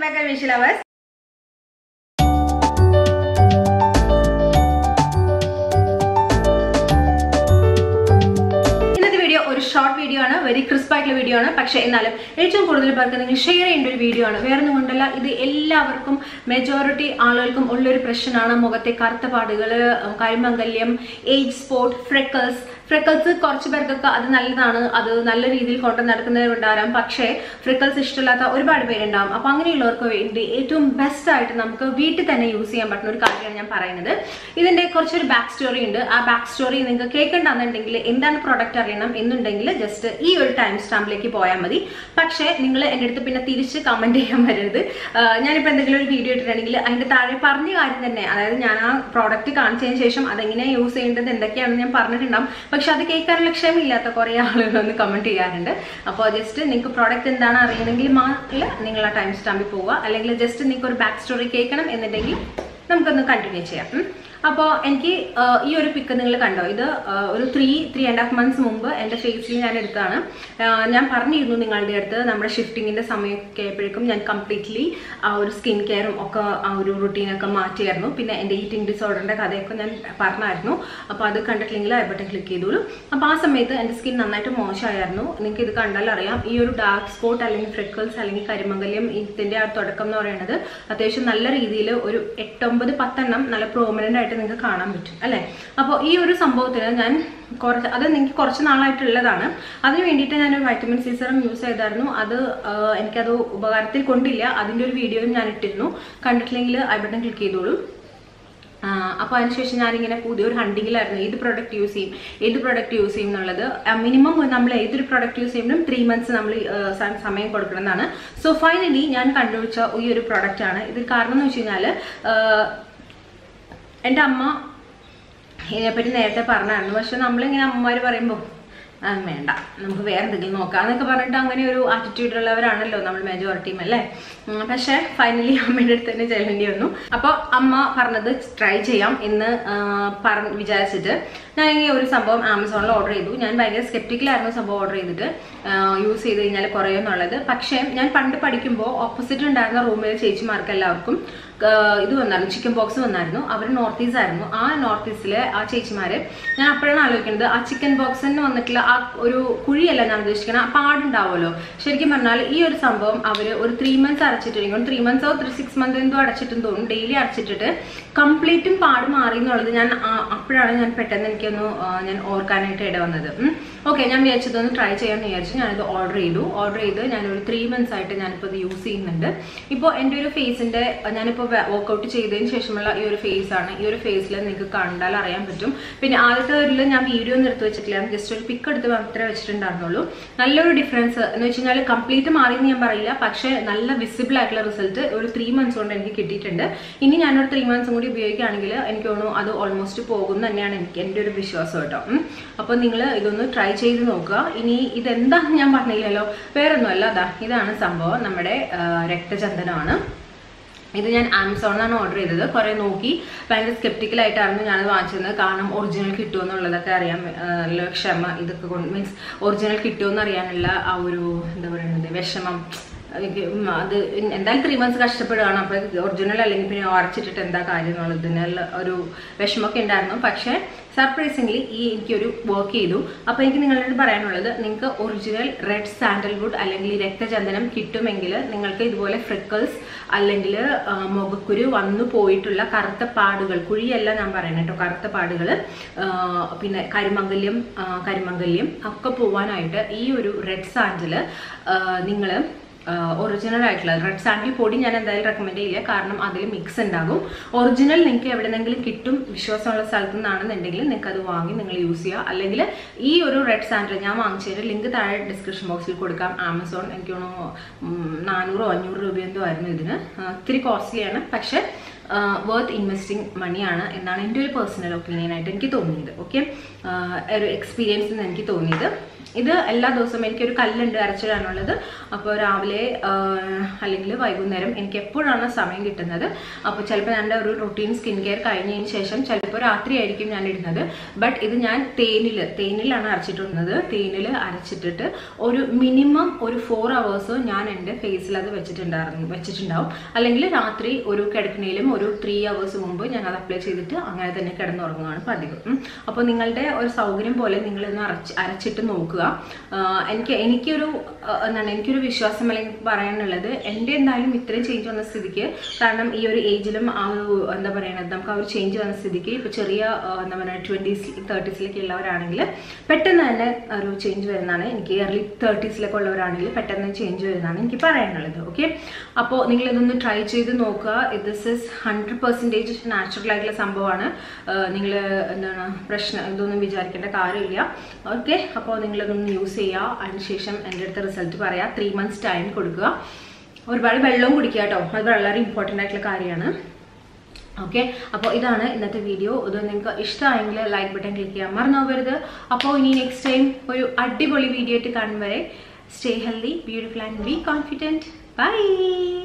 Back wish lovers ഇന്നത്തെ video ഒരു short video ആണ് വെരി ക്രിസ്പ് ആയിട്ടുള്ള വീഡിയോ ആണ് പക്ഷേ എന്നാലും ഏറ്റവും കൂടുതൽ പേർക്ക് നിങ്ങൾ ഷെയർ ചെയ്യേണ്ട ഒരു വീഡിയോ ആണ് വേറെ ഒന്നും കൊണ്ടല്ല ഇത് എല്ലാവർക്കും മെജോറിറ്റി ആളുകൾക്കും ഉള്ളൊരു പ്രശ്നമാണ് മുഖത്തെ കറുത്ത പാടുകൾ കരിമംഗല്യം ഏജ് സ്പോട്ട് ഫ്രെക്കൽസ് ഫ്രെക്കൽസ് കുറച്ച് പേർക്കൊക്കെ അത് നല്ലതാണ് അത് നല്ല രീതിയിൽ കൊണ്ട് നടക്കുന്നവരുണ്ടാകാം പക്ഷേ ഫ്രിക്കൽസ് ഇഷ്ടമില്ലാത്ത ഒരുപാട് പേരുണ്ടാവും അപ്പൊ അങ്ങനെയുള്ളവർക്ക് വേണ്ടി ഏറ്റവും ബെസ്റ്റ് ആയിട്ട് നമുക്ക് വീട്ടിൽ തന്നെ യൂസ് ചെയ്യാൻ പറ്റുന്ന ഒരു കാര്യമാണ് ഞാൻ പറയുന്നത് ഇതിന്റെ കുറച്ചൊരു ബാക്ക് സ്റ്റോറി ഉണ്ട് ആ ബാക്ക് സ്റ്റോറി നിങ്ങൾക്ക് കേൾക്കണ്ടെന്നുണ്ടെങ്കിൽ എന്താണ് പ്രോഡക്റ്റ് അറിയണം എന്നുണ്ടെങ്കിൽ ജസ്റ്റ് ഈ ഒരു ടൈം സ്റ്റാമ്പിലേക്ക് പോയാൽ മതി പക്ഷേ നിങ്ങൾ എൻ്റെ അടുത്ത് പിന്നെ തിരിച്ച് കമന്റ് ചെയ്യാൻ വരരുത് ആഹ് ഞാനിപ്പോൾ എന്തെങ്കിലും ഒരു വീഡിയോ ഇട്ടിട്ടുണ്ടെങ്കിൽ അതിന്റെ താഴെ പറഞ്ഞ കാര്യം തന്നെ അതായത് ഞാൻ ആ പ്രോഡക്റ്റ് കാണിച്ചതിന് ശേഷം അതെങ്ങനെ യൂസ് ചെയ്യേണ്ടത് എന്തൊക്കെയാണെന്ന് ഞാൻ പറഞ്ഞിട്ടുണ്ടാവും പക്ഷെ അത് കേൾക്കാനുള്ള ക്ഷമയില്ലാത്ത കുറേ ആളുകൾ ഒന്ന് കമന്റ് ചെയ്യാറുണ്ട് അപ്പോൾ ജസ്റ്റ് നിങ്ങൾക്ക് പ്രോഡക്റ്റ് എന്താണ് അറിയണമെങ്കിൽ മാത്രം നിങ്ങൾ ആ ടൈം സ്റ്റാമ്പിൽ പോവുക അല്ലെങ്കിൽ ജസ്റ്റ് നിങ്ങൾക്ക് ഒരു ബാക്ക് സ്റ്റോറി കേൾക്കണം എന്നുണ്ടെങ്കിൽ നമുക്കൊന്ന് കണ്ടിന്യൂ ചെയ്യാം ഉം. അപ്പോൾ എനിക്ക് ആ, ഈ ഒരു പിക്ക് നിങ്ങൾ കണ്ടോ ഇത് ആ, ഒരു three three and half months മുമ്പ് എൻ്റെ ഫേസിൽ ഞാൻ എടുത്താണ് ആ, ഞാൻ പറഞ്ഞിരുന്നു നിങ്ങളുടെ അടുത്ത് നമ്മുടെ ഷിഫ്റ്റിങ്ങിൻ്റെ സമയമൊക്കെ ആയപ്പോഴേക്കും ഞാൻ കംപ്ലീറ്റ്ലി ആ ഒരു സ്കിൻ കെയറും ഒക്കെ ആ ഒരു റുട്ടീനൊക്കെ മാറ്റിയായിരുന്നു പിന്നെ എൻ്റെ ഈറ്റിംഗ് ഡിസോർഡറിൻ്റെ കഥയൊക്കെ ഞാൻ പറഞ്ഞായിരുന്നു അപ്പോൾ അത് കണ്ടിട്ടില്ലെങ്കിൽ ഐ ബട്ടൺ ക്ലിക്ക് ചെയ്തോളൂ അപ്പോൾ ആ സമയത്ത് എൻ്റെ സ്കിൻ നന്നായിട്ട് മോശമായിരുന്നു നിങ്ങൾക്ക് ഇത് കണ്ടാൽ അറിയാം ഈ ഒരു ഡാർക്ക് സ്പോട്ട് അല്ലെങ്കിൽ ഫ്രിക്കിൾസ് അല്ലെങ്കിൽ കരിമംഗല്യം ഇതിൻ്റെ ആ തുടക്കം എന്ന് പറയുന്നത് അത്യാവശ്യം നല്ല രീതിയിൽ ഒരു എട്ടൊമ്പത് പത്തെണ്ണം നല്ല പ്രോമിനൻ്റ് ആയിട്ട് നിങ്ങൾക്ക് കാണാൻ പറ്റും അല്ലേ അപ്പോൾ ഈ ഒരു സംഭവത്തിന് ഞാൻ കുറച്ച് അത് നിങ്ങൾക്ക് കുറച്ച് നാളായിട്ടുള്ളതാണ് അതിന് വേണ്ടിയിട്ട് ഞാൻ ഒരു വൈറ്റമിൻ സി സെറം യൂസ് ചെയ്തായിരുന്നു അത് ആ, എനിക്കത് ഉപകാരത്തിൽ കൊണ്ടില്ല അതിൻ്റെ ഒരു വീഡിയോ ഞാൻ ഇട്ടിരുന്നു കണ്ടിട്ടില്ലെങ്കിൽ ഐ ബട്ടൺ ക്ലിക്ക് ചെയ്തോളൂ അപ്പോൾ അതിനുശേഷം ഞാനിങ്ങനെ പുതിയൊരു ഹണ്ടിങ്ങിലായിരുന്നു ഏത് പ്രൊഡക്റ്റ് യൂസ് ചെയ്യും ഏത് പ്രൊഡക്റ്റ് യൂസ് ചെയ്യും എന്നുള്ളത് മിനിമം നമ്മൾ ഏതൊരു പ്രൊഡക്റ്റ് യൂസ് ചെയ്യുമ്പോഴും ത്രീ മന്ത്സ് നമ്മൾ സമയം കൊടുക്കണം എന്നാണ് സോ ഫൈനലി ഞാൻ കണ്ടുപിടിച്ച ഈ ഒരു പ്രൊഡക്റ്റ് ആണ് ഇത് കാരണം എന്ന് വെച്ച് കഴിഞ്ഞാൽ എൻ്റെ അമ്മ ഇതിനെപ്പറ്റി നേരത്തെ പറഞ്ഞായിരുന്നു പക്ഷെ നമ്മളിങ്ങനെ അമ്മമാർ പറയുമ്പോൾ ആ വേണ്ട നമുക്ക് വേറെ എന്തെങ്കിലും നോക്കാം എന്നൊക്കെ പറഞ്ഞിട്ട് അങ്ങനെ ഒരു ആറ്റിറ്റ്യൂഡ് ഉള്ളവരാണല്ലോ നമ്മൾ മെജോറിറ്റിയും അല്ലേ ഉം, പക്ഷേ ഫൈനലി അമ്മയുടെ അടുത്ത് തന്നെ ചെല്ലേണ്ടി വന്നു അപ്പോൾ അമ്മ പറഞ്ഞത് ട്രൈ ചെയ്യാം എന്ന് ആ, പറഞ്ഞ് വിചാരിച്ചിട്ട് ഞാൻ ഈ ഒരു സംഭവം ആമസോണിൽ ഓർഡർ ചെയ്തു ഞാൻ ഭയങ്കര സ്കെപ്റ്റിക്കലായിരുന്നു സംഭവം ഓർഡർ ചെയ്തിട്ട് യൂസ് ചെയ്ത് കഴിഞ്ഞാൽ കുറയുമെന്നുള്ളത് പക്ഷേ ഞാൻ പണ്ട് പഠിക്കുമ്പോൾ ഓപ്പോസിറ്റ് ഉണ്ടായിരുന്ന റൂമിലെ ചേച്ചിമാർക്ക് എല്ലാവർക്കും ആഹ് ഇത് വന്നായിരുന്നു ചിക്കൻ ബോക്സ് വന്നായിരുന്നു അവർ നോർത്ത് ഈസ്റ്റ് ആയിരുന്നു ആ നോർത്ത് ഈസ്റ്റിലെ ആ ചേച്ചിമാര് ഞാൻ അപ്പോഴാണ് ആലോചിക്കുന്നത് ആ ചിക്കൻ ബോക്സിന് വന്നിട്ടുള്ള ആ ഒരു കുഴിയല്ല ഞാൻ ഉദ്ദേശിക്കുന്നത് ആ പാടുണ്ടാവുമല്ലോ ശരിക്കും പറഞ്ഞാൽ ഈ ഒരു സംഭവം അവർ ഒരു ത്രീ മന്ത്സ് അടച്ചിട്ടിരിക്കും ത്രീ മന്ത്സോ ത്രീ സിക്സ് മന്ത് എന്തോ അടച്ചിട്ടെന്ന് തോന്നുന്നു ഡെയിലി അടച്ചിട്ടിട്ട് കംപ്ലീറ്റും പാട് മാറി എന്നുള്ളത് ഞാൻ ആ- അപ്പോഴാണ് ഞാൻ പെട്ടെന്ന് എനിക്കൊന്ന് ആ, ഞാൻ ഓർക്കാനായിട്ട് ഇട വന്നത് ഓക്കെ ഞാൻ വിചാരിച്ചതൊന്ന് ട്രൈ ചെയ്യാമെന്ന് വിചാരിച്ചു ഞാനിത് ഓർഡർ ചെയ്തു ഓർഡർ ചെയ്ത് ഞാനൊരു ത്രീ മന്ത്സ് ആയിട്ട് ഞാനിപ്പോൾ ഇത് യൂസ് ചെയ്യുന്നുണ്ട് ഇപ്പോൾ എൻ്റെ ഒരു ഫേസിൻ്റെ ഞാനിപ്പോൾ വർക്കൗട്ട് ചെയ്തതിന് ശേഷമുള്ള ഈ ഒരു ഫേസ് ആണ് ഈ ഒരു ഫേസിൽ നിങ്ങൾക്ക് കണ്ടാൽ അറിയാൻ പറ്റും പിന്നെ ആദ്യത്തെ ഒരു ഞാൻ വീഡിയോ ഒന്നും എടുത്ത് വെച്ചിട്ടില്ല ജസ്റ്റ് ഒരു പിക്ക് എടുത്ത് മാത്രമേ വെച്ചിട്ടുണ്ടായിരുന്നുള്ളൂ നല്ലൊരു ഡിഫറൻസ് എന്ന് വെച്ച് കഴിഞ്ഞാൽ കംപ്ലീറ്റ് മാറിയെന്ന് ഞാൻ പറയില്ല പക്ഷേ നല്ല വിസിബിൾ ആയിട്ടുള്ള റിസൾട്ട് ഒരു ത്രീ മന്ത്സ് കൊണ്ട് എനിക്ക് കിട്ടിയിട്ടുണ്ട് ഇനി ഞാനൊരു ത്രീ മന്ത്സും കൂടി ഉപയോഗിക്കുകയാണെങ്കിൽ എനിക്ക് തോന്നുന്നു അത് ഓൾമോസ്റ്റ് പോകും എന്ന് തന്നെയാണ് എനിക്ക് എൻ്റെ ഒരു വിശ്വാസം കേട്ടോ അപ്പോൾ നിങ്ങൾ ഇതൊന്ന് ട്രൈ ചെയ്ത് നോക്കുക ഇനി ഇതെന്താണെന്ന് ഞാൻ പറഞ്ഞില്ലല്ലോ വേറൊന്നുമല്ല അതാ ഇതാണ് സംഭവം നമ്മുടെ ആ, രക്തചന്ദനമാണ് ഇത് ഞാൻ ആമസോണിലാണ് ഓർഡർ ചെയ്തത് കുറേ നോക്കി ഭയങ്കര skeptical ആയിട്ടായിരുന്നു ഞാനത് വാങ്ങിച്ചത് കാരണം ഒറിജിനൽ കിട്ടുമോ എന്നുള്ളതൊക്കെ അറിയാൻ ആ, ഉള്ള ക്ഷമ ഇതൊക്കെ കൊണ്ട് മീൻസ് ഒറിജിനൽ കിട്ടുമോ എന്ന് അറിയാനുള്ള ആ ഒരു എന്താ പറയുന്നത് വിഷമം എനിക്ക് ഉം അത് എന്തായാലും ത്രീ മന്ത്സ് കഷ്ടപ്പെടുകയാണ് അപ്പോൾ ഒറിജിനൽ അല്ലെങ്കിൽ പിന്നെ അരച്ചിട്ടിട്ട് എന്താ കാര്യം എന്നുള്ളതിനുള്ള ഒരു വിഷമമൊക്കെ ഉണ്ടായിരുന്നു പക്ഷേ സർപ്രൈസിംഗ്ലി ഈ എനിക്കൊരു വർക്ക് ചെയ്തു അപ്പോൾ എനിക്ക് നിങ്ങളോട് പറയാനുള്ളത് നിങ്ങൾക്ക് ഒറിജിനൽ റെഡ് സാൻഡൽവുഡ് അല്ലെങ്കിൽ രക്തചന്ദനം കിട്ടുമെങ്കിൽ നിങ്ങൾക്ക് ഇതുപോലെ ഫ്രിക്കിൾസ് അല്ലെങ്കിൽ മുഖക്കുരു വന്നു പോയിട്ടുള്ള കറുത്ത പാടുകൾ കുഴിയല്ല ഞാൻ പറയുന്നത് കേട്ടോ കറുത്ത പാടുകൾ പിന്നെ കരിമംഗല്യം ആ, കരിമംഗല്യം ഒക്കെ പോവാനായിട്ട് ഈ ഒരു റെഡ് സാൻഡിൽ നിങ്ങൾ ഒറിജിനൽ ആയിട്ടുള്ള റെഡ് സാൻഡിൽ പൊടി ഞാൻ എന്തായാലും റെക്കമെൻഡ് ചെയ്യില്ല കാരണം അതിൽ മിക്സ് ഉണ്ടാകും ഒറിജിനൽ നിങ്ങൾക്ക് എവിടെന്നെങ്കിലും കിട്ടും വിശ്വാസമുള്ള സ്ഥലത്തു നിന്നാണെന്നുണ്ടെങ്കിൽ നിങ്ങൾക്ക് അത് വാങ്ങി നിങ്ങൾ യൂസ് ചെയ്യുക അല്ലെങ്കിൽ ഈ ഒരു റെഡ് സാൻഡിൽ ഞാൻ വാങ്ങിച്ചതിൻ്റെ ലിങ്ക് താഴെ ഡിസ്ക്രിപ്ഷൻ ബോക്സിൽ കൊടുക്കാം ആമസോൺ എനിക്ക് തോന്നുന്നു ഉം, നാനൂറോ അഞ്ഞൂറ് രൂപ എന്തോ ആയിരുന്നു ഇതിന് ആ, ഇത്തിരി കോസ്റ്റ്ലിയാണ് പക്ഷേ വർത്ത് ഇൻവെസ്റ്റിംഗ് മണിയാണ് എന്നാണ് എൻ്റെ ഒരു പേഴ്സണൽ ഒപ്പീനിയൻ ആയിട്ട് എനിക്ക് തോന്നിയത് ഓക്കെ ഒരു എക്സ്പീരിയൻസ് എന്ന് എനിക്ക് തോന്നിയത് ഇത് എല്ലാ ദിവസവും എനിക്കൊരു കല്ലുണ്ട് അരച്ചിടാനുള്ളത് അപ്പോൾ രാവിലെ അല്ലെങ്കിൽ വൈകുന്നേരം എനിക്ക് എപ്പോഴാണ് സമയം കിട്ടുന്നത് അപ്പോൾ ചിലപ്പോൾ എൻ്റെ ഒരു റൊട്ടീൻ സ്കിൻ കെയർ കഴിഞ്ഞതിന് ശേഷം ചിലപ്പോൾ രാത്രി ആയിരിക്കും ഞാൻ ഇടുന്നത് ബട്ട് ഇത് ഞാൻ തേനിൽ തേനിലാണ് അരച്ചിട്ടുള്ളത് തേനിൽ അരച്ചിട്ടിട്ട് ഒരു മിനിമം ഒരു ഫോർ അവേഴ്സ് ഞാൻ എൻ്റെ ഫേസിൽ അത് വെച്ചിട്ടുണ്ടായിരുന്നു വെച്ചിട്ടുണ്ടാവും അല്ലെങ്കിൽ രാത്രി ഒരു കിടക്കണയിലും ഒരു ത്രീ അവേഴ്സ് മുമ്പ് ഞാൻ അത് അപ്ലൈ ചെയ്തിട്ട് അങ്ങനെ തന്നെ കിടന്നുറങ്ങുകയാണ് പതിവ് ഉം. അപ്പോൾ നിങ്ങളുടെ ഒരു സൗകര്യം പോലെ നിങ്ങളിന്ന് അരച്ച് അരച്ചിട്ട് നോക്കുക ആഹ് എനിക്ക് എനിക്കൊരു ആഹ് എന്താണ് എനിക്കൊരു വിശ്വാസം അല്ലെങ്കിൽ പറയാനുള്ളത് എൻ്റെ എന്തായാലും ഇത്രയും ചേഞ്ച് വന്ന സ്ഥിതിക്ക് കാരണം ഈ ഒരു ഏജിലും ആ ഒരു എന്താ പറയണത് നമുക്ക് ആ ഒരു ചേഞ്ച് വന്ന സ്ഥിതിക്ക് ഇപ്പോൾ ചെറിയ ആഹ് എന്താ പറയുക ട്വൻറ്റീസ് തേർട്ടീസിലൊക്കെ ഉള്ളവരാണെങ്കിൽ പെട്ടെന്ന് തന്നെ ഒരു ചേഞ്ച് വരുന്നതാണ് എനിക്ക് ഏർലി തേർട്ടീസിലൊക്കെ ഉള്ളവരാണെങ്കിൽ പെട്ടെന്ന് ചേഞ്ച് വരുന്നതാണ് എനിക്ക് പറയാനുള്ളത് ഓക്കെ അപ്പോൾ നിങ്ങൾ ഇതൊന്ന് ട്രൈ ചെയ്ത് നോക്കുക this is hundred percentage natural ആയിട്ടുള്ള സംഭവമാണ് നിങ്ങൾ എന്താണ് പ്രശ്നം ഇതൊന്നും വിചാരിക്കേണ്ട കാര്യമില്ല ഓക്കെ അപ്പോൾ നിങ്ങളിതൊന്ന് യൂസ് ചെയ്യുക അതിനുശേഷം എൻ്റെ അടുത്ത റിസൾട്ട് പറയാം ത്രീ മന്ത്സ് ടൈം കൊടുക്കുക ഒരുപാട് വെള്ളവും കുടിക്കുക കേട്ടോ അത് വളരെ ഇമ്പോർട്ടൻ്റ് ആയിട്ടുള്ള കാര്യമാണ് ഓക്കെ അപ്പോൾ ഇതാണ് ഇന്നത്തെ വീഡിയോ ഇത് നിങ്ങൾക്ക് ഇഷ്ടമായെങ്കിൽ ലൈക്ക് ബട്ടൺ ക്ലിക്ക് ചെയ്യാൻ മറന്നു പോകരുത് അപ്പോൾ ഇനി നെക്സ്റ്റ് ടൈം ഒരു അടിപൊളി വീഡിയോ ആയിട്ട് കാണും വരെ stay healthy beautiful and be confident by